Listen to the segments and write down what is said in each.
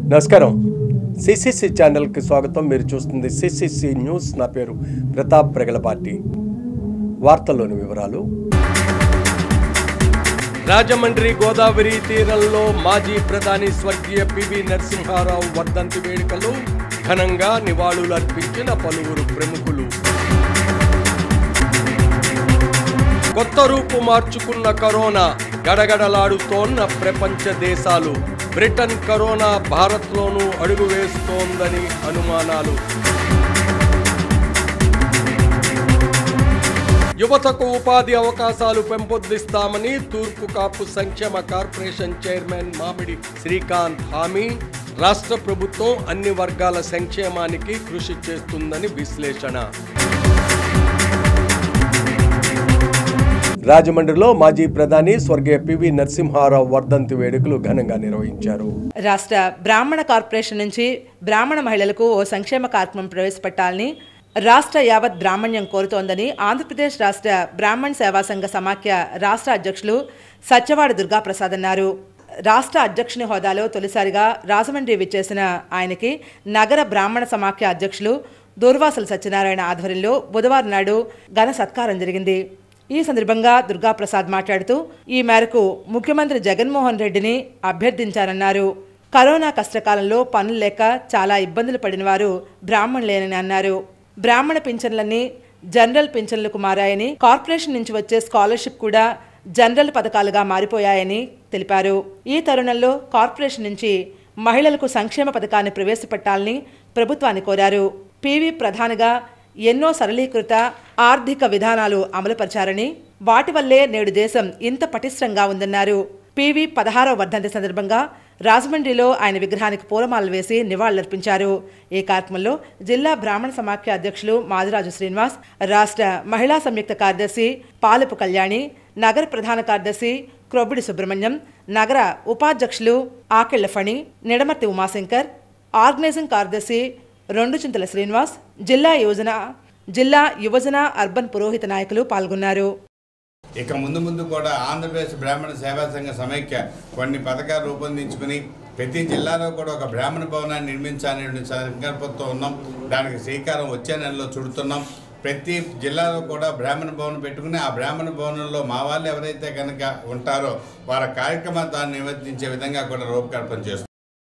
నమస్కారం సిసిసి ఛానల్కి స్వాగతం మీరు చూస్తుంది సిసిసి న్యూస్ నా పేరు ప్రతాప్ ప్రగలపాటి వార్తల్లోని వివరాలు రాజమండ్రి గోదావరి తీరంలో మాజీ ప్రధాని స్వర్గీయ పివి నరసింహారావు వర్ధంతి వేడుకలు ఘనంగా నివాళులర్పించిన పలువురు ప్రముఖులు కొత్త రూపు మార్చుకున్న కరోనా గడగడలాడుతోన్న ప్రపంచ దేశాలు బ్రిటన్ కరోనా భారత్లోనూ అడుగు వేస్తోందని అనుమానాలు యువతకు ఉపాధి అవకాశాలు పెంపొందిస్తామని తూర్పు కాపు సంక్షేమ కార్పొరేషన్ చైర్మన్ మామిడి శ్రీకాంత్ హామీ రాష్ట్ర ప్రభుత్వం అన్ని వర్గాల సంక్షేమానికి కృషి చేస్తుందని విశ్లేషణ రాజమండ్రిలో మాజీ ప్రధాని స్వర్గీయ పివి నరసింహారావు వర్ధంతి వేడుకలు ఘనంగా నిర్వహించారు రాష్ట్ర బ్రాహ్మణ కార్పొరేషన్ నుంచి బ్రాహ్మణ మహిళలకు ఓ సంక్షేమ కార్యక్రమం ప్రవేశపెట్టాలని రాష్ట్ర యావత్ బ్రాహ్మణ్యం కోరుతోందని ఆంధ్రప్రదేశ్ రాష్ట్ర బ్రాహ్మణ్ సేవా సంఘ సమాఖ్య రాష్ట్ర అధ్యక్షులు సత్యవాడ దుర్గాప్రసాద్ అన్నారు రాష్ట్ర అధ్యక్షుని హోదాలో తొలిసారిగా రాజమండ్రి విచ్చేసిన ఆయనకి నగర బ్రాహ్మణ సమాఖ్య అధ్యక్షులు దూర్వాసుల సత్యనారాయణ ఆధ్వర్యంలో బుధవారం నాడు ఘన సత్కారం జరిగింది ఈ సందర్భంగా దుర్గాప్రసాద్ మాట్లాడుతూ ఈ మేరకు ముఖ్యమంత్రి జగన్మోహన్ రెడ్డిని అభ్యర్థించారన్నారు కరోనా కష్టకాలంలో పనులు లేక చాలా ఇబ్బందులు పడిన వారు బ్రాహ్మణులేనని అన్నారు బ్రాహ్మణ పింఛన్లన్నీ జనరల్ పింఛన్లకు మారాయని కార్పొరేషన్ నుంచి వచ్చే స్కాలర్షిప్ కూడా జనరల్ పథకాలుగా మారిపోయాయని తెలిపారు ఈ తరుణంలో కార్పొరేషన్ నుంచి మహిళలకు సంక్షేమ పథకాన్ని ప్రవేశపెట్టాలని ప్రభుత్వాన్ని కోరారు పివి ప్రధానిగా ఎన్నో సరళీకృత ఆర్థిక విధానాలు అమలుపరిచారని వాటి వల్లే నేడు దేశం ఇంత పటిష్టంగా ఉందన్నారు పివి పదహారవ వర్ధంతి సందర్భంగా రాజమండ్రిలో ఆయన విగ్రహానికి పూలమాలలు వేసి నివాళులర్పించారు ఈ కార్యక్రమంలో జిల్లా బ్రాహ్మణ సమాఖ్య అధ్యక్షులు మాదిరాజు శ్రీనివాస్ రాష్ట్ర మహిళా సంయుక్త కార్యదర్శి పాలపు కళ్యాణి నగర ప్రధాన కార్యదర్శి క్రొబ్బిడి సుబ్రహ్మణ్యం నగర ఉపాధ్యక్షులు ఆకెళ్ల ఫణి నిడమర్తి ఉమాశంకర్ ఆర్గనైజింగ్ కార్యదర్శి రెండు చింతల శ్రీనివాస్ జిల్లా యువజన జిల్లా యువజన అర్బన్ పురోహిత నాయకులు పాల్గొన్నారు ఇక ముందు ముందు కూడా ఆంధ్రప్రదేశ్ బ్రాహ్మణ సేవా సంఘ సమైక్య కొన్ని పథకాలు రూపొందించుకుని ప్రతి జిల్లాలో కూడా ఒక బ్రాహ్మణ భవనాన్ని నిర్మించాలనే సంకల్పంతో ఉన్నాం దానికి శ్రీకారం వచ్చే నెలలో చుడుతున్నాం ప్రతి జిల్లాలో కూడా బ్రాహ్మణ భవనం పెట్టుకుని ఆ బ్రాహ్మణ భవనంలో మా వాళ్ళు ఎవరైతే కనుక ఉంటారో వారి కార్యక్రమాన్ని నిర్వర్తించే విధంగా కూడా రూపకల్పన చేస్తున్నాం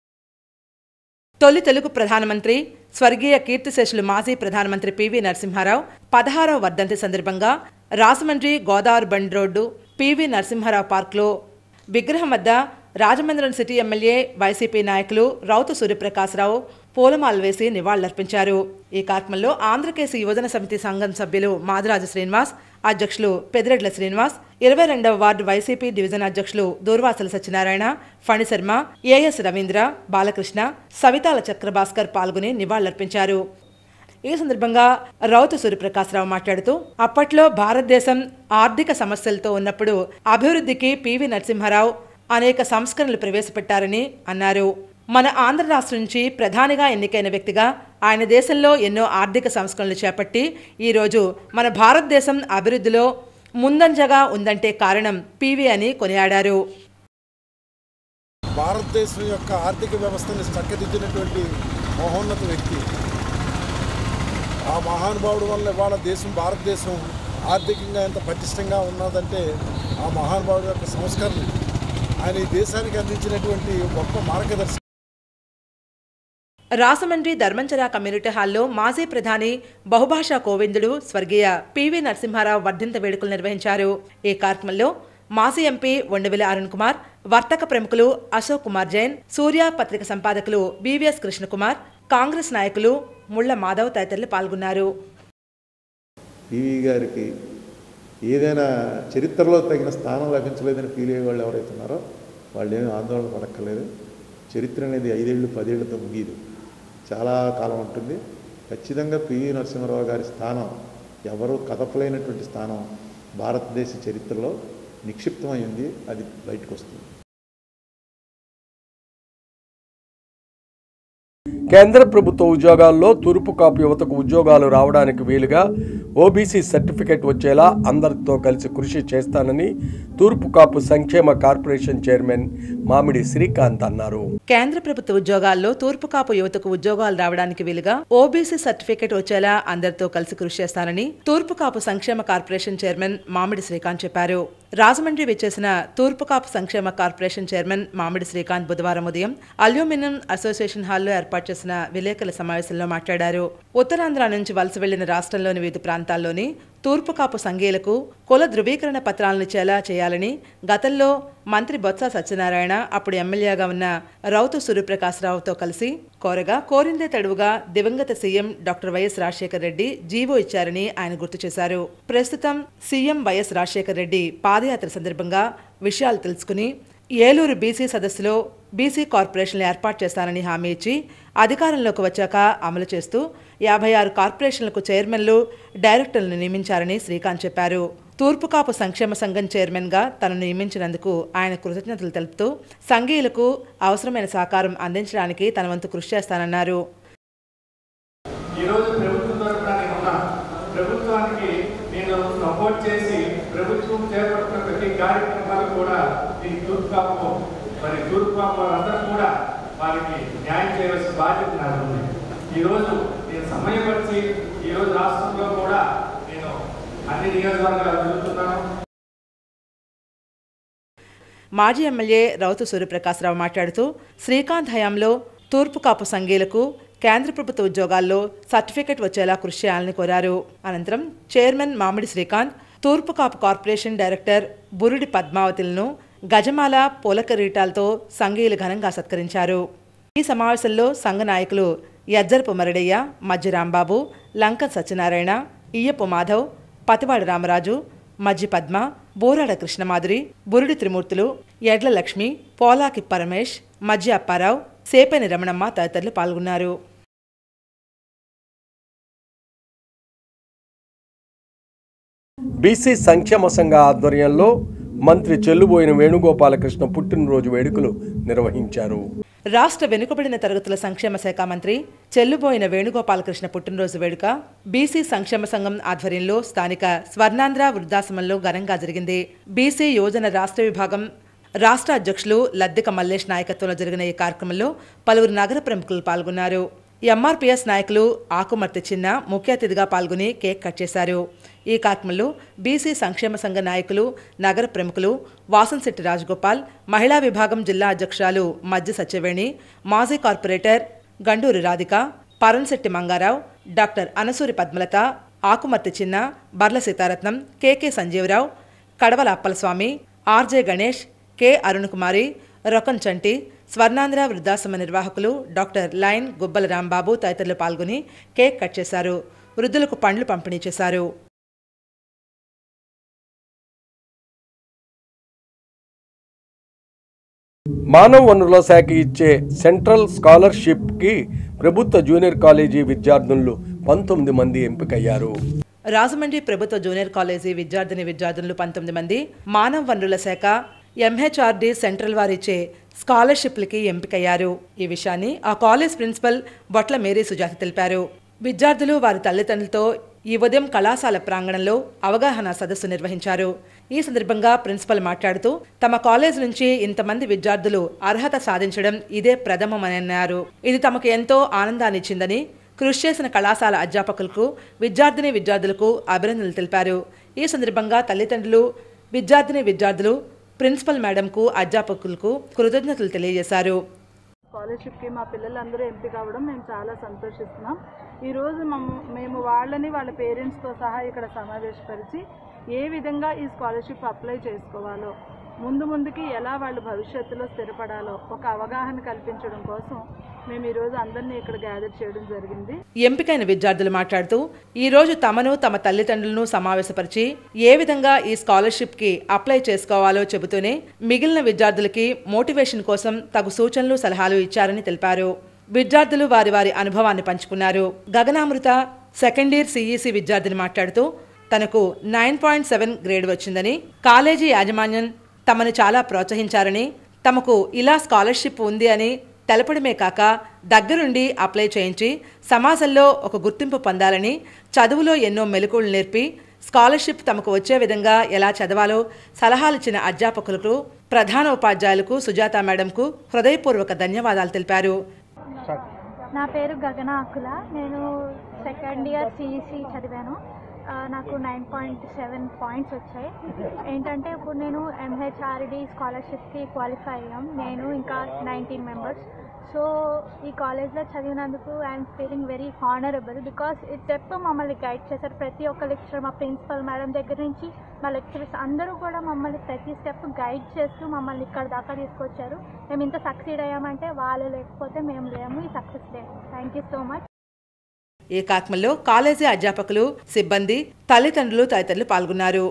తొలి తెలుగు ప్రధానమంత్రి స్వర్గీయ కీర్తిశేషులు మాజీ ప్రధానమంత్రి పివి నరసింహారావు పదహారవ వర్ధంతి సందర్భంగా Rajahmundry Godavari bund road PV Narasimha Rao పార్క్లో విగ్రహం వద్ద రాజమండ్రి సిటీ ఎమ్మెల్యే వైసీపీ నాయకులు రౌతు సూర్యప్రకాశ్రావు పూలమాలలు వేసి నివాళులర్పించారు ఈ కార్యక్రమంలో ఆంధ్రకేసి యువజన సమితి సంఘం సభ్యులు మాదిరాజు శ్రీనివాస్ అధ్యక్షులు పెదిరెడ్ల శ్రీనివాస్ ఇరవై రెండవ వార్డు వైసీపీ డివిజన్ అధ్యక్షులు దూర్వాసల సత్యనారాయణ ఫణిశర్మ ఏఎస్ రవీంద్ర బాలకృష్ణ సవితాల చక్రభాస్కర్ పాల్గొని నివాళులర్పించారు ఈ సందర్భంగా రౌతు సూర్యప్రకాశ్రావు మాట్లాడుతూ అప్పట్లో భారతదేశం ఆర్థిక సమస్యలతో ఉన్నప్పుడు అభివృద్ధికి పివి నరసింహారావు అనేక సంస్కరణలు ప్రవేశపెట్టారని అన్నారు మన ఆంధ్ర రాష్ట్రం నుంచి ప్రధానిగా ఎన్నికైన వ్యక్తిగా ఆయన దేశంలో ఎన్నో ఆర్థిక సంస్కరణలు చేపట్టి ఈరోజు మన భారతదేశం అభివృద్ధిలో ముందంజగా ఉందంటే కారణం పివి అని కొనియాడారు భారతదేశం యొక్క ఆర్థిక వ్యవస్థని చక్కదిద్దినటువంటి మహోన్నత వ్యక్తి ఆ మహానుభావుడు వల్ల ఇవాళ దేశం భారతదేశం ఆర్థికంగా ఎంత పటిష్టంగా ఉన్నదంటే ఆ మహానుభావుడు యొక్క సంస్కరణ ఆయన ఈ దేశానికి అందించినటువంటి గొప్ప మార్గదర్శకం రాజమండ్రి ధర్మంచర కమ్యూనిటీ హాల్లో మాజీ ప్రధాని బహుభాషా కోవిందుడు స్వర్గీయ పివి నరసింహారావు వర్ధంత వేడుకలు నిర్వహించారు ఈ కార్యక్రమంలో మాజీ ఎంపీ వండవిల అరుణ్ కుమార్ వర్తక ప్రముఖులు అశోక్ కుమార్ జైన్ సూర్య పత్రిక సంపాదకులు బీవీఎస్ కృష్ణకుమార్ కాంగ్రెస్ నాయకులు ముళ్ల మాధవ్ తదితరులు పాల్గొన్నారు పివి గారికి ఏదైనా చరిత్రలో తగిన స్థానం లభించలేదని ఫీల్ అయ్యే వాళ్ళు ఎవరైతే ఉన్నారో వాళ్ళు ఏమీ ఆందోళన పడక్కర్లేదు చరిత్ర అనేది ఐదేళ్ళు పదేళ్లతో ముగియదు చాలా కాలం ఉంటుంది ఖచ్చితంగా పివి నరసింహారావు గారి స్థానం ఎవరు కదపలేనటువంటి స్థానం భారతదేశ చరిత్రలో నిక్షిప్తమైంది అది బయటకు వస్తుంది కేంద్ర ప్రభుత్వ ఉద్యోగాల్లో తూర్పు కాపు యువతకు ఉద్యోగాలు రావడానికి వీలుగా ఓబీసీ సర్టిఫికెట్ వచ్చేలా అందరితో కలిసి కృషి చేస్తానని తూర్పు కాపు సంక్షేమ కార్పొరేషన్ చైర్మన్ మామిడి శ్రీకాంత్ అన్నారు కేంద్ర ప్రభుత్వ ఉద్యోగాల్లో తూర్పు కాపు యువతకు ఉద్యోగాలు రావడానికి వీలుగా ఓబీసీ సర్టిఫికేట్ వచ్చేలా అందరితో కలిసి కృషి చేస్తానని తూర్పు కాపు సంక్షేమ కార్పొరేషన్ చైర్మన్ మామిడి శ్రీకాంత్ చెప్పారు రాజమండ్రి విచ్చేసిన తూర్పు కాపు సంక్షేమ కార్పొరేషన్ చైర్మన్ మామిడి శ్రీకాంత్ బుధవారం ఉదయం అల్యూమినియం అసోసియేషన్ హాల్లో ఏర్పాటు చేసిన విలేకరుల సమావేశంలో మాట్లాడారు ఉత్తరాంధ్ర నుంచి వలస వెళ్లిన రాష్ట్రంలోని వివిధ ప్రాంతాల్లోని తూర్పు కాపు సంఘీయులకు కుల ధృవీకరణ పత్రాలను ఇచ్చేలా చేయాలని గతంలో మంత్రి బొత్స సత్యనారాయణ అప్పుడు ఎమ్మెల్యేగా ఉన్న రౌతు సూర్యప్రకాశ్రావుతో కలిసి కోరగా కోరిందే తడువుగా దివంగత CM doctor YS Rajasekhara Reddy GO ఇచ్చారని ఆయన గుర్తు చేశారు ప్రస్తుతం సీఎం వైఎస్ రాజశేఖర రెడ్డి పాదయాత్ర సందర్భంగా విషయాలు తెలుసుకుని ఏలూరు బీసీ సదస్సులో బీసీ కార్పొరేషన్లు ఏర్పాటు చేస్తానని హామీ ఇచ్చి అధికారంలోకి వచ్చాక అమలు చేస్తూ యాభై ఆరు కార్పొరేషన్లకు చైర్మన్లు డైరెక్టర్లను నియమించారని శ్రీకాంత్ చెప్పారు తూర్పు కాపు సంక్షేమ సంఘం చైర్మన్గా తనను నియమించినందుకు ఆయన కృతజ్ఞతలు తెలుపుతూ సంఘీయులకు అవసరమైన సహకారం అందించడానికి తన వంతు కృషి చేస్తానన్నారు ఈరోజు ప్రభుత్వం తరఫున నేను ఉన్నాను ప్రభుత్వానికి నేను సపోర్ట్ చేసి ప్రభుత్వం చేపడుతున్న ప్రతి కార్యక్రమాలు కూడా ఈ తూర్పుకాపు మరి తూర్పుకాపు వారందరూ కూడా వారికి న్యాయం చేయవలసిన బాధ్యత నాకు ఉంది ఈరోజు నేను సమయపరిచి ఈరోజు రాష్ట్రంలో కూడా నేను అన్ని నియోజకవర్గాలు తిరుగుతున్నాను మాజీ ఎమ్మెల్యే రౌతు సూర్యప్రకాశ్రావు మాట్లాడుతూ శ్రీకాంత్ హయాంలో తూర్పు కాపు సంఘీయులకు కేంద్ర ప్రభుత్వ ఉద్యోగాల్లో సర్టిఫికెట్ వచ్చేలా కృషి చేయాలని కోరారు అనంతరం చైర్మన్ మామిడి శ్రీకాంత్ తూర్పు కాపు కార్పొరేషన్ డైరెక్టర్ బురుడి పద్మావతులను గజమాల పూల కిరీటాలతో సంఘీయులు ఘనంగా సత్కరించారు ఈ సమావేశంలో సంఘ నాయకులు యజ్జరపు మరడయ్య మధ్య రాంబాబు లంక సత్యనారాయణ ఇయ్యపు మాధవ్ పతివాడ రామరాజు మజ్జి పద్మ బోరాడ కృష్ణమాధురి బురుడి త్రిమూర్తులు ఎడ్ల లక్ష్మి పోలాకి పరమేష్ మజ్జి అప్పారావు సేపేని రమణమ్మ తదితరులు పాల్గొన్నారు బీసీ సంక్షేమ సంఘ ఆధ్వర్యంలో మంత్రి చెల్లుబోయిన వేణుగోపాలకృష్ణ పుట్టినరోజు వేడుకలు నిర్వహించారు రాష్ట్ర వెనుకబడిన తరగతుల సంక్షేమ శాఖ మంత్రి చెల్లుబోయిన వేణుగోపాలకృష్ణ పుట్టినరోజు వేడుక బీసీ సంక్షేమ సంఘం ఆధ్వర్యంలో స్థానిక స్వర్ణాంధ్ర వృద్ధాశ్రమంలో ఘనంగా జరిగింది బీసీ యోజన రాష్ట్ర విభాగం రాష్ట్ర అధ్యక్షులు లద్దెక మల్లేష్ నాయకత్వంలో జరిగిన ఈ కార్యక్రమంలో పలువురు నగర ప్రముఖులు పాల్గొన్నారు ఎంఆర్పీఎస్ నాయకులు ఆకుమర్తి చిన్న ముఖ్య అతిథిగా పాల్గొని కేక్ కట్ చేశారు ఈ కార్యక్రమంలో బీసీ సంక్షేమ సంఘ నాయకులు నగర ప్రముఖులు వాసంశెట్టి రాజగోపాల్ మహిళా విభాగం జిల్లా అధ్యక్షురాలు మధ్య సత్యవేణి మాజీ కార్పొరేటర్ గండూరి రాధిక పరంశెట్టి మంగారావు డాక్టర్ అనసూరి పద్మలత ఆకుమర్తి చిన్న బర్ల Seetharatnam KK Sanjeevarao Kadavala Appalaswamy RJ Ganesh K Arunakumari రొకన్ చంటి స్వర్ణాంధ్ర వృద్ధాశ్రమ నిర్వాహకులు డాక్టర్ లైన్ గుబ్బల రాంబాబు తదితరులు పాల్గొని కేక్ కట్ చేశారు వృద్ధులకు పండ్లు పంపిణీ చేశారు మానవ వనరుల శాఖ ఇచ్చే సెంట్రల్ స్కాలర్షిప్కి ప్రభుత్వ జూనియర్ కాలేజీ విద్యార్థులు పంతొమ్మిది మంది ఎంపికయ్యారు రాజమండ్రి ప్రభుత్వ జూనియర్ కాలేజీ విద్యార్థిని విద్యార్థులు పంతొమ్మిది మంది మానవ వనరుల శాఖ ఎంహెచ్ఆర్డి సెంట్రల్ వారిచ్చే స్కాలర్షిప్లకి ఎంపికయ్యారు ఈ విషయాన్ని ఆ college principal Botla Mary Sujatha తెలిపారు విద్యార్థులు వారి తల్లిదండ్రులతో ఈ ఉదయం కళాశాల ప్రాంగణంలో అవగాహన సదస్సు నిర్వహించారు ఈ సందర్భంగా ప్రిన్సిపల్ మాట్లాడుతూ తమ కాలేజ్ నుంచి ఇంతమంది విద్యార్థులు అర్హత సాధించడం ఇదే ప్రథమమని అన్నారు ఇది తమకు ఎంతో ఆనందాన్నిచ్చిందని కృషి చేసిన కళాశాల అధ్యాపకులకు విద్యార్థిని విద్యార్థులకు అభినందనలు తెలిపారు ఈ సందర్భంగా తల్లిదండ్రులు విద్యార్థిని విద్యార్థులు ప్రిన్సిపల్ మేడంకు అధ్యాపకులకు కృతజ్ఞతలు తెలియజేశారు స్కాలర్షిప్కి మా పిల్లలందరూ ఎంపిక అవ్వడం మేము చాలా సంతోషిస్తున్నాం ఈరోజు మమ్- మేము వాళ్ళని వాళ్ళ పేరెంట్స్తో సహా ఇక్కడ సమావేశపరిచి ఏ విధంగా ఈ స్కాలర్షిప్ అప్లై చేసుకోవాలో ముందు ముందుకి ఎలా వాళ్ళు భవిష్యత్తులో స్థిరపడాలో ఒక అవగాహన కల్పించడం కోసం మేము ఈరోజు అందరినీ ఇక్కడ గ్యాదర్ చేయడం జరిగింది ఎంపికైన విద్యార్థులు మాట్లాడుతూ ఈ రోజు తమను తమ తల్లిదండ్రులను సమావేశపరిచి ఏ విధంగా ఈ స్కాలర్షిప్ కి అప్లై చేసుకోవాలో చెబుతూనే మిగిలిన విద్యార్థులకి మోటివేషన్ కోసం తగు సూచనలు సలహాలు ఇచ్చారని తెలిపారు విద్యార్థులు వారి వారి అనుభవాన్ని పంచుకున్నారు గగనామృత సెకండ్ ఇయర్ సిఈసి విద్యార్థిని మాట్లాడుతూ తనకు నైన్ పాయింట్ సెవెన్ గ్రేడ్ వచ్చిందని కాలేజీ యాజమాన్యం తమను చాలా ప్రోత్సహించారని తమకు ఇలా స్కాలర్షిప్ ఉంది అని తెలపడమే కాక దగ్గరుండి అప్లై చేయించి సమాజంలో ఒక గుర్తింపు పొందాలని చదువులో ఎన్నో మెలకువలు నేర్పి స్కాలర్షిప్ తమకు వచ్చే విధంగా ఎలా చదవాలో సలహాలిచ్చిన అధ్యాపకులకు ప్రధాన ఉపాధ్యాయులకు సుజాత మేడంకు హృదయపూర్వక ధన్యవాదాలు తెలిపారు నా పేరు గగన అకుల నేను సెకండ్ ఇయర్ సిఈసి చదివాను ఆ, నాకు నైన్ పాయింట్ సెవెన్ పాయింట్స్ వచ్చాయి ఏంటంటే ఇప్పుడు నేను ఎంహెచ్ఆర్డి స్కాలర్షిప్కి క్వాలిఫై అయ్యాం నేను ఇంకా నైన్టీన్ మెంబర్స్ సో ఈ కాలేజ్లో చదివినందుకు I'm feeling very honourable because ఈ స్టెప్ మమ్మల్ని గైడ్ చేశారు ప్రతి ఒక్క లెక్చర్ మా ప్రిన్సిపల్ మేడం దగ్గర నుంచి మా లెక్చరర్స్ అందరూ కూడా మమ్మల్ని ప్రతి స్టెప్ గైడ్ చేస్తూ మమ్మల్ని ఇక్కడ దాకా తీసుకొచ్చారు మేము ఇంత సక్సీడ్ అయ్యామంటే వాళ్ళు లేకపోతే మేము లేము ఈ సక్సెస్ లేదు థ్యాంక్ యూ సో మచ్ ఈ కార్యక్రమంలో కాలేజీ అధ్యాపకులు సిబ్బంది తల్లిదండ్రులు తదితరులు పాల్గొన్నారు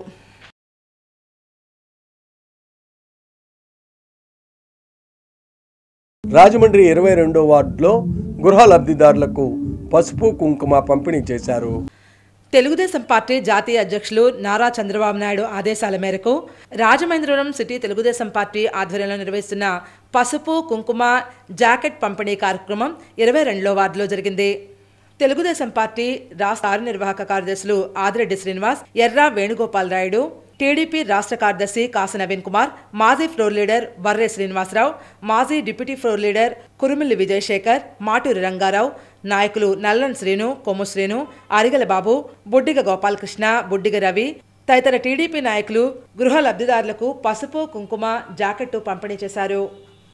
రాజమండ్రి ఇరవై రెండో వార్డులో గృహ లబ్ధిదారులకు పసుపు కుంకుమ పంపిణీ చేశారు తెలుగుదేశం పార్టీ జాతీయ అధ్యక్షులు నారా చంద్రబాబు నాయుడు ఆదేశాల మేరకు రాజమహేంద్రవరం సిటీ తెలుగుదేశం పార్టీ ఆధ్వర్యంలో నిర్వహిస్తున్న పసుపు కుంకుమ జాకెట్ పంపిణీ కార్యక్రమం ఇరవై రెండులో వార్డులో జరిగింది తెలుగుదేశం పార్టీ రాష్ట్ర కార్యనిర్వాహక కార్యదర్శులు ఆదిరెడ్డి శ్రీనివాస్ ఎర్రా వేణుగోపాల్ రాయుడు టీడీపీ రాష్ట్ర కార్యదర్శి కాసు నవీన్ కుమార్ మాజీ ఫ్లోర్ లీడర్ బర్రె శ్రీనివాసరావు మాజీ deputy floor leader Kurumilli Vijayasekhar Maturi Rangarao నాయకులు నల్లన్ శ్రీను కొమ్ము శ్రీను అరిగల బాబు బుడ్డిగ గోపాలకృష్ణ బుడ్డిగ రవి తదితర టీడీపీ నాయకులు గృహ లబ్ధిదారులకు పసుపు కుంకుమ జాకెట్టు పంపిణీ చేశారు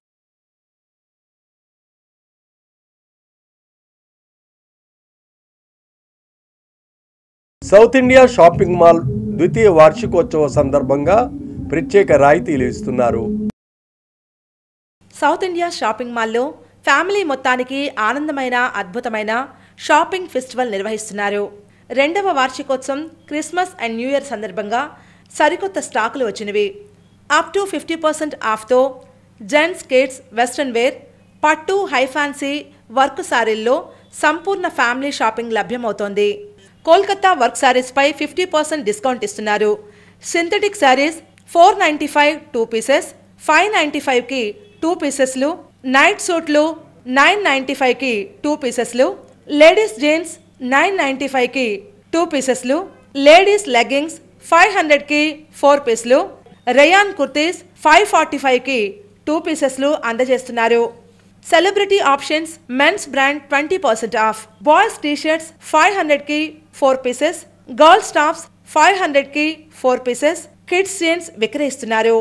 సౌత్ ఇండియా షాపింగ్ మాల్ ద్వితీయ వార్షికోత్సవ సందర్భంగా ప్రత్యేక రాయితీలు ఇస్తున్నారు సౌత్ ఇండియా షాపింగ్ మాల్లో ఫ్యామిలీ మొత్తానికి ఆనందమైన అద్భుతమైన షాపింగ్ ఫెస్టివల్ నిర్వహిస్తున్నారు రెండవ వార్షికోత్సవం క్రిస్మస్ అండ్ న్యూ ఇయర్ సందర్భంగా సరికొత్త స్టాకులు వచ్చినవి అప్ టు ఫిఫ్టీ పర్సెంట్ ఆఫ్తో జెంట్స్ కిడ్స్ వెస్ట్రన్ వేర్ పట్టు హై ఫ్యాన్సీ వర్క్ శారీల్లో సంపూర్ణ ఫ్యామిలీ షాపింగ్ లభ్యమవుతోంది కోల్కతా వర్క్ శారీస్పై ఫిఫ్టీ పర్సెంట్ డిస్కౌంట్ ఇస్తున్నారు synthetic saris four ninety five two pieces five ninety ఫైవ్కి టూ పీసెస్లు నైట్ సూట్లు నైన్ నైంటీ ఫైవ్కి టూ పీసెస్లు లేడీస్ జీన్స్ నైన్ నైంటీ ఫైవ్కి టూ పీసెస్లు లేడీస్ లెగ్గింగ్స్ ఫైవ్ హండ్రెడ్కి ఫోర్ పీస్లు రయాన్ కుర్తీస్ ఫైవ్ ఫార్టీ ఫైవ్కి టూ పీసెస్లు అందజేస్తున్నారు celebrity options men's brand twenty percent off boys T shirts five హండ్రెడ్కి four pieces girls tops five హండ్రెడ్కి ఫోర్ పీసెస్ కిడ్స్ జీన్స్ విక్రయిస్తున్నారు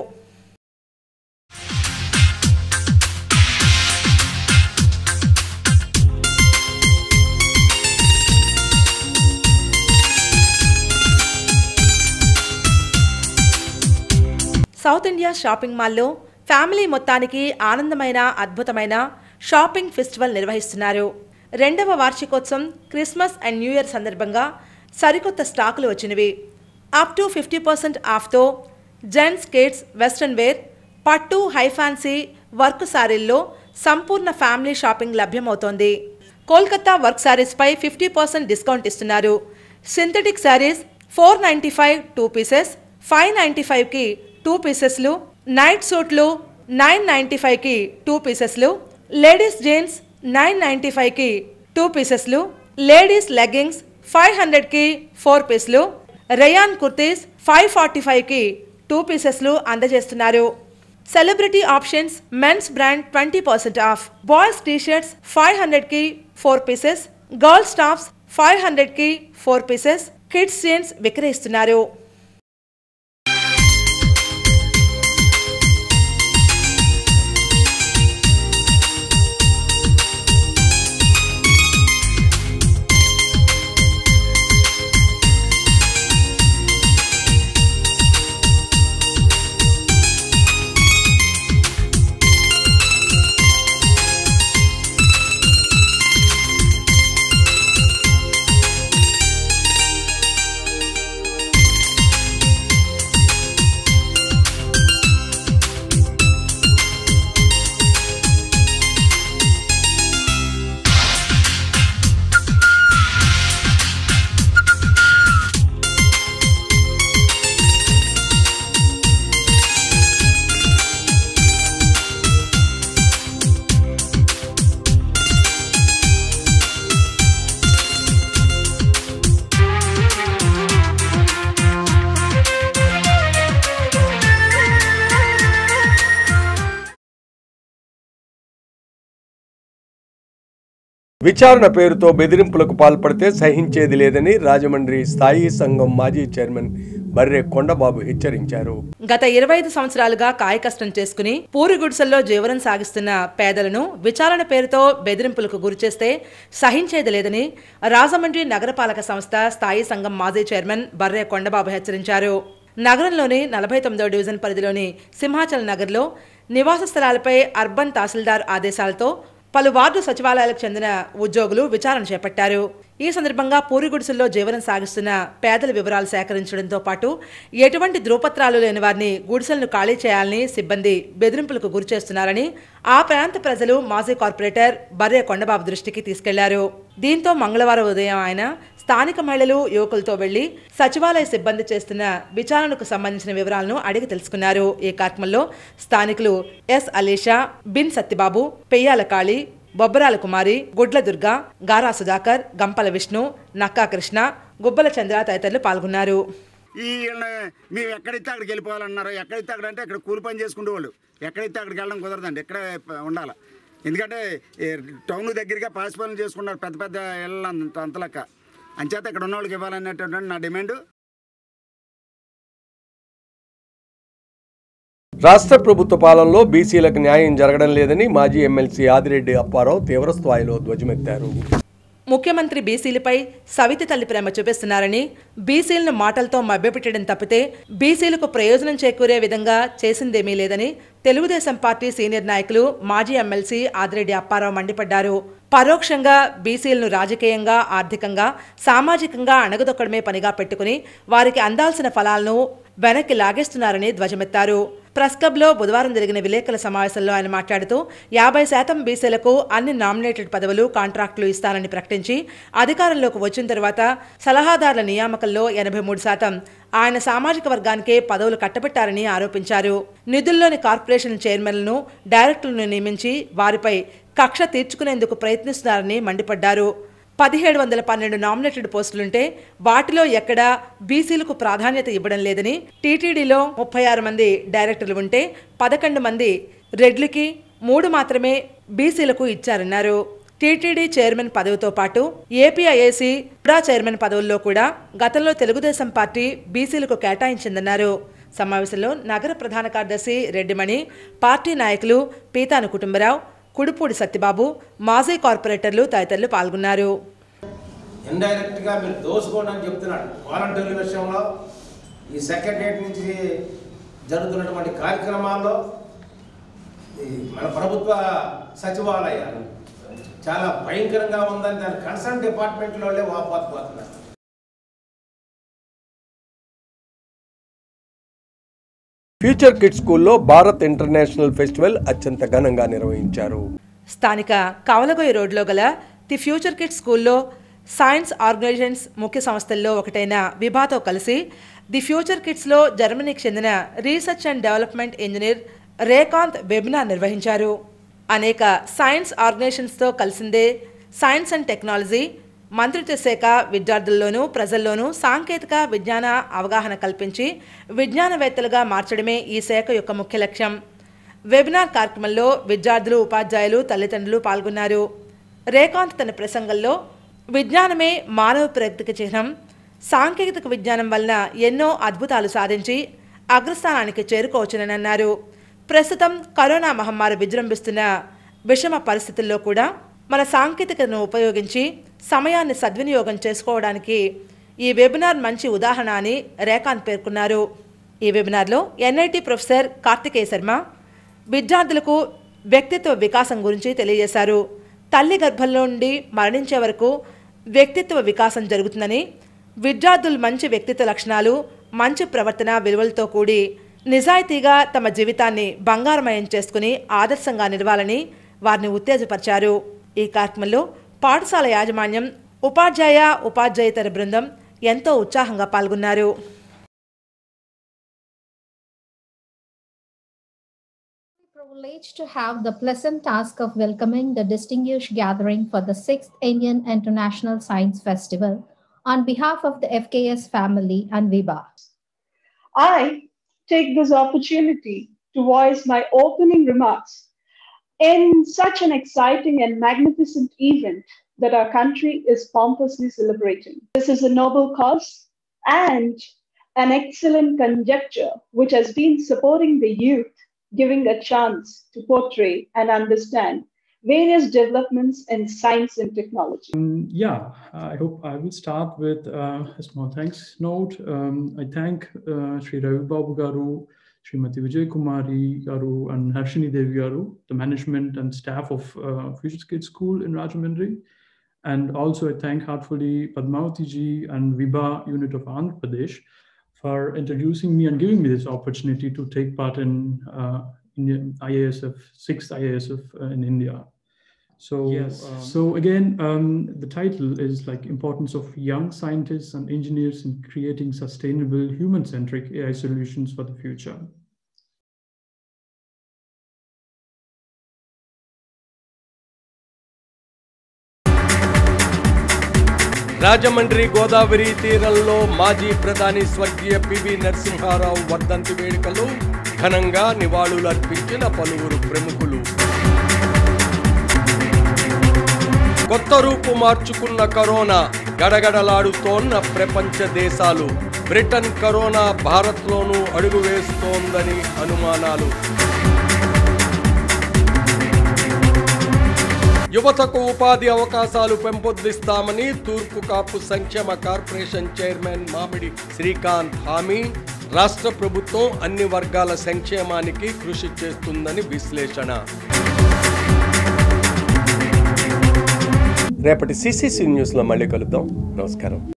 సౌత్ ఇండియా షాపింగ్ మాల్లో ఫ్యామిలీ మొత్తానికి ఆనందమైన అద్భుతమైన షాపింగ్ ఫెస్టివల్ నిర్వహిస్తున్నారు రెండవ వార్షికోత్సవం క్రిస్మస్ అండ్ న్యూ ఇయర్ సందర్భంగా సరికొత్త స్టాకులు వచ్చినవి అప్ టు ఫిఫ్టీ పర్సెంట్ ఆఫ్తో జెంట్స్ కిడ్స్ వెస్ట్రన్ వేర్ పట్టు హై ఫ్యాన్సీ వర్క్ శారీల్లో సంపూర్ణ ఫ్యామిలీ షాపింగ్ లభ్యమవుతోంది కోల్కతా వర్క్ శారీస్పై ఫిఫ్టీ పర్సెంట్ డిస్కౌంట్ ఇస్తున్నారు synthetic saris four ninety five two pieces five ninety ఫైవ్కి టూ పీసెస్లు నైట్ సూట్లు నైన్ నైంటీ ఫైవ్కి టూ పీసెస్లు లేడీస్ జీన్స్ నైన్ నైంటీ ఫైవ్కి టూ పీసెస్లు లేడీస్ లెగ్గింగ్స్ ఫైవ్ హండ్రెడ్కి ఫోర్ పీస్లు రయాన్ కుర్తీస్ ఫైవ్ ఫార్టీ ఫైవ్కి టూ పీసెస్లు అందజేస్తున్నారు celebrity options men's brand twenty percent off boys T shirts five హండ్రెడ్కి four pieces girls tops five హండ్రెడ్కి ఫోర్ పీసెస్ కిడ్స్ జీన్స్ విక్రయిస్తున్నారు విచారణ పేరుతో బెదిరింపులకు పాల్పడితే సహించేది లేదని రాజమండ్రి స్థాయి సంఘం మాజీ చైర్మన్ బర్రె కొండబాబు హెచ్చరించారు గత ఇరవై ఐదు సంవత్సరాలుగా కాయకష్టం చేసుకుని పూరి గుడిసెల్లో జీవనం సాగిస్తున్న పేదలను విచారణ పేరుతో బెదిరింపులకు గురిచేస్తే సహించేది లేదని రాజమండ్రి నగరపాలక సంస్థ స్థాయి సంఘం మాజీ చైర్మన్ బర్రె కొండబాబు హెచ్చరించారు నగరంలోని నలభై తొమ్మిదో డివిజన్ పరిధిలోని సింహాచల్ నగర్లో నివాస స్థలాలపై అర్బన్ తహసీల్దార్ ఆదేశాలతో పలు వార్డు సచివాలయాలకు చెందిన ఉద్యోగులు విచారణ చేపట్టారు ఈ సందర్భంగా పూరి గుడిసెల్లో జీవనం సాగిస్తున్న పేదల వివరాలు సేకరించడంతో పాటు ఎటువంటి ధృవపత్రాలు లేని వారిని గుడిసెలను ఖాళీ చేయాలని సిబ్బంది బెదిరింపులకు గురి చేస్తున్నారని ఆ ప్రాంత ప్రజలు మాజీ కార్పొరేటర్ బర్రె కొండబాబు దృష్టికి తీసుకెళ్లారు దీంతో మంగళవారం ఉదయం ఆయన స్థానిక మహిళలు యువకులతో వెళ్లి సచివాలయ సిబ్బంది చేస్తున్న విచారణకు సంబంధించిన వివరాలను అడిగి తెలుసుకున్నారు ఈ కార్యక్రమంలో స్థానికులు ఎస్ అలీషా బిన్ సత్యబాబు పెయ్యాల కాళి బొబ్బరాల కుమారి గుడ్ల దుర్గ గారా సుధాకర్ గంపల విష్ణు నక్కా కృష్ణ గుబ్బల చంద్ర తదితరులు పాల్గొన్నారు ఈ వీళ్ళని మేము ఎక్కడైతే అక్కడికి వెళ్ళిపోవాలన్నారు ఎక్కడైతే అక్కడ అంటే అక్కడ కూలి పని చేసుకునే వాళ్ళు ఎక్కడైతే అక్కడికి వెళ్ళడం కుదరదండి ఇక్కడే ప- ఉండాలి ఎందుకంటే ఈ టౌన్ దగ్గరగా పాసిపనులు చేసుకున్నారు పెద్ద పెద్ద ఇళ్ళ అంత అంతలక్క అంచేత ఇక్కడ ఉన్న వాళ్ళకి ఇవ్వాలనేటటువంటి నా డిమాండ్ రాష్ట్ర ప్రభుత్వ పాలనలో బీసీలకు న్యాయం జరగడం లేదని మాజీ ఎమ్మెల్సీ ఆదిరెడ్డి అప్పారావు తీవ్రస్థాయిలో ధ్వజమెత్తారు ముఖ్యమంత్రి బీసీలపై సవితి తల్లి ప్రేమ చూపిస్తున్నారని బీసీలను మాటలతో మభ్యపెట్టడం తప్పితే బీసీలకు ప్రయోజనం చేకూరే విధంగా చేసిందేమీ లేదని తెలుగుదేశం పార్టీ సీనియర్ నాయకులు మాజీ ఎమ్మెల్సీ ఆదిరెడ్డి అప్పారావు మండిపడ్డారు పరోక్షంగా బీసీలను రాజకీయంగా ఆర్థికంగా సామాజికంగా అణగదొక్కడమే పనిగా పెట్టుకుని వారికి అందాల్సిన ఫలాలను వెనక్కి లాగేస్తున్నారని ధ్వజమెత్తారు ప్రెస్ క్లబ్లో బుధవారం జరిగిన విలేకరుల సమావేశంలో ఆయన మాట్లాడుతూ యాభై శాతం బీసీలకు అన్ని నామినేటెడ్ పదవులు కాంట్రాక్టులు ఇస్తానని ప్రకటించి అధికారంలోకి వచ్చిన తర్వాత సలహాదారుల నియామకంలో ఎనభై మూడు శాతం ఆయన సామాజిక వర్గానికే పదవులు కట్టబెట్టారని ఆరోపించారు నిధుల్లోని కార్పొరేషన్ చైర్మన్లను డైరెక్టర్లను నియమించి వారిపై కక్ష తీర్చుకునేందుకు ప్రయత్నిస్తున్నారని మండిపడ్డారు పదిహేడు వందల పన్నెండు నామినేటెడ్ పోస్టులుంటే వాటిలో ఎక్కడా బీసీలకు ప్రాధాన్యత ఇవ్వడం లేదని టీటీడీలో ముప్పై ఆరు మంది డైరెక్టర్లు ఉంటే పదకొండు మంది రెడ్లకి మూడు మాత్రమే బీసీలకు ఇచ్చారన్నారు టీటీడీ చైర్మన్ పదవితో పాటు ఏపీఐఏసీ కూడా చైర్మన్ పదవుల్లో కూడా గతంలో తెలుగుదేశం పార్టీ బీసీలకు కేటాయించిందన్నారు సమావేశంలో నగర ప్రధాన కార్యదర్శి రెడ్డిమణి పార్టీ నాయకులు పీతాను కుటుంబరావు కుడుపూడి సత్యబాబు మాజీ కార్పొరేటర్లు తదితరులు పాల్గొన్నారు ఇండైరెక్ట్గా మీరు దోసుకోండి అని చెప్తున్నాడు వాలంటీర్ల విషయంలో ఈ సెక్రటరియట్ నుంచి జరుగుతున్నటువంటి కార్యక్రమాల్లో ఈ మన ప్రభుత్వ సచివాలయాలు చాలా భయంకరంగా ఉందని దాని కన్సర్న్ డిపార్ట్మెంట్లో వాపోతున్నారు ఫ్యూచర్ కిడ్స్ స్కూల్లో భారత్ ఇంటర్నేషనల్ ఫెస్టివల్ అత్యంత ఘనంగా నిర్వహించారు స్థానిక కవలగొయ్య రోడ్లో గల ది ఫ్యూచర్ కిడ్స్ స్కూల్లో సైన్స్ ఆర్గనైజేషన్స్ ముఖ్య సంస్థల్లో ఒకటైన విభాతో కలిసి ది ఫ్యూచర్ కిడ్స్లో జర్మనీకి చెందిన research and development engineer Rekanth webinar నిర్వహించారు అనేక సైన్స్ ఆర్గనైజేషన్స్తో కలిసిందే సైన్స్ అండ్ టెక్నాలజీ మంత్రిత్వ శాఖ విద్యార్థుల్లోనూ ప్రజల్లోనూ సాంకేతిక విజ్ఞాన అవగాహన కల్పించి విజ్ఞానవేత్తలుగా మార్చడమే ఈ శాఖ యొక్క ముఖ్య లక్ష్యం వెబినార్ కార్యక్రమంలో విద్యార్థులు ఉపాధ్యాయులు తల్లిదండ్రులు పాల్గొన్నారు రేకాంత్ తన ప్రసంగంలో విజ్ఞానమే మానవ ప్రగతికి చిహ్నం సాంకేతిక విజ్ఞానం వలన ఎన్నో అద్భుతాలు సాధించి అగ్రస్థానానికి చేరుకోవచ్చునని అన్నారు ప్రస్తుతం కరోనా మహమ్మారి విజృంభిస్తున్న విషమ పరిస్థితుల్లో కూడా మన సాంకేతికతను ఉపయోగించి సమయాన్ని సద్వినియోగం చేసుకోవడానికి ఈ వెబినార్ మంచి ఉదాహరణ అని రేకాంత్ పేర్కొన్నారు ఈ వెబినార్లో ఎన్ఐటి ప్రొఫెసర్ కార్తికేయ శర్మ విద్యార్థులకు వ్యక్తిత్వ వికాసం గురించి తెలియజేశారు తల్లి గర్భంలో నుండి మరణించే వరకు వ్యక్తిత్వ వికాసం జరుగుతుందని విద్యార్థులు మంచి వ్యక్తిత్వ లక్షణాలు మంచి ప్రవర్తన విలువలతో కూడి నిజాయితీగా తమ జీవితాన్ని బంగారమయం చేసుకుని ఆదర్శంగా నిలవాలని వారిని ఉత్తేజపరిచారు ఈ కార్యక్రమంలో పాఠశాల యాజమాన్యం ఉపాధ్యాయ ఉపాధ్యాయేతర బృందం ఎంతో ఉత్సాహంగా పాల్గొన్నారు privileged to have the pleasant task of welcoming the distinguished gathering for the 6th Indian International Science Festival on behalf of the FKS family and VIBA. I take this opportunity to voice my opening remarks in such an exciting and magnificent event that our country is pompously celebrating. This is a noble cause and an excellent conjecture which has been supporting the youth, giving a chance to portray and understand various developments in science and technology. Um, yeah, I hope I will start with uh, a small thanks note. Um, I thank uh, Sri Ravi Babu Garu, Srimati Vijay Kumari Garu, and Harshini Devi Garu, the management and staff of uh, Future Skills School in Rajahmundry. And also I thank heartfully Padmavati ji and Viba unit of Andhra Pradesh for introducing me and giving me this opportunity to take part in uh, Indian IASF, sixth IASF uh, in India. So yes. so again, um, the title is like importance of young scientists and engineers in creating sustainable human-centric AI solutions for the future. Rajahmundry Godavari తీరంలో మాజీ ప్రధాని స్వర్గీయ PV Narasimha Rao వర్ధంతి వేడుకలు ఘనంగా నివాళులర్పించిన పలువురు ప్రముఖులు కొత్త రూపు మార్చుకున్న కరోనా గడగడలాడుతోన్న ప్రపంచ దేశాలు బ్రిటన్ కరోనా భారత్లోనూ అడుగు వేస్తోందని అనుమానాలు యువతకు ఉపాధి అవకాశాలు పెంపొందిస్తామని తూర్పు కాపు సంక్షేమ కార్పొరేషన్ చైర్మన్ మామిడి శ్రీకాంత్ హామీ రాష్ట్ర ప్రభుత్వం అన్ని వర్గాల సంక్షేమానికి కృషి చేస్తుందని విశ్లేషణ రేపటి సిసిసి న్యూస్లో మళ్ళీ కలుద్దాం నమస్కారం